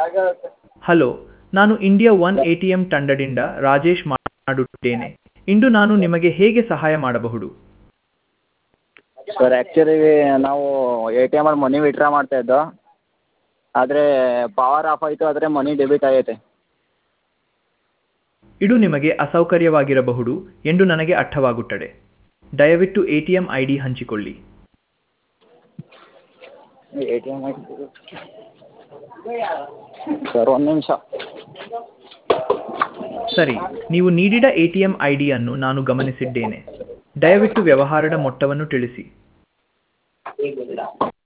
hello ನಾನು India one A T M ತಂಡದಿಂದ ರಾಜೇಶ್ ಮಾತನಾಡುತ್ತೇನೆ ಇಂದು ನಾನು ನಿಮಗೆ ಹೇಗೆ ಸಹಾಯ ಮಾಡಬಹುದು ಸರ್ ಆ್ಯಕ್ಚುಲಿ ನಾವು ಎ ಟಿ ಎಮಲ್ಲಿ ಮನಿ ವಿತ್ಡ್ರಾ ಮಾಡ್ತಾಯಿದ್ದೋ ಆದರೆ ಪವರ್ ಆಫ್ ಆಯಿತು ಆದರೆ ಮನಿ ಡೆಬಿಟ್ ಆಗೈತೆ ಇದು ನಿಮಗೆ ಅಸೌಕರ್ಯವಾಗಿರಬಹುದು ಎಂದು ನನಗೆ ಅರ್ಥವಾಗುತ್ತದೆ ದಯವಿಟ್ಟು A T M I D ಹಂಚಿಕೊಳ್ಳಿ ಎ ಟಿ ಎಮ್ ಸರ್ ಒಂದು ನಿಮಿಷ ಸರಿ ನೀವು ನೀಡಿದ ಎ ಟಿ ಎಂ ಐ ಡಿಯನ್ನು ನಾನು ಗಮನಿಸಿದ್ದೇನೆ ದಯವಿಟ್ಟು ವ್ಯವಹಾರದ ಮೊತ್ತವನ್ನು ತಿಳಿಸಿ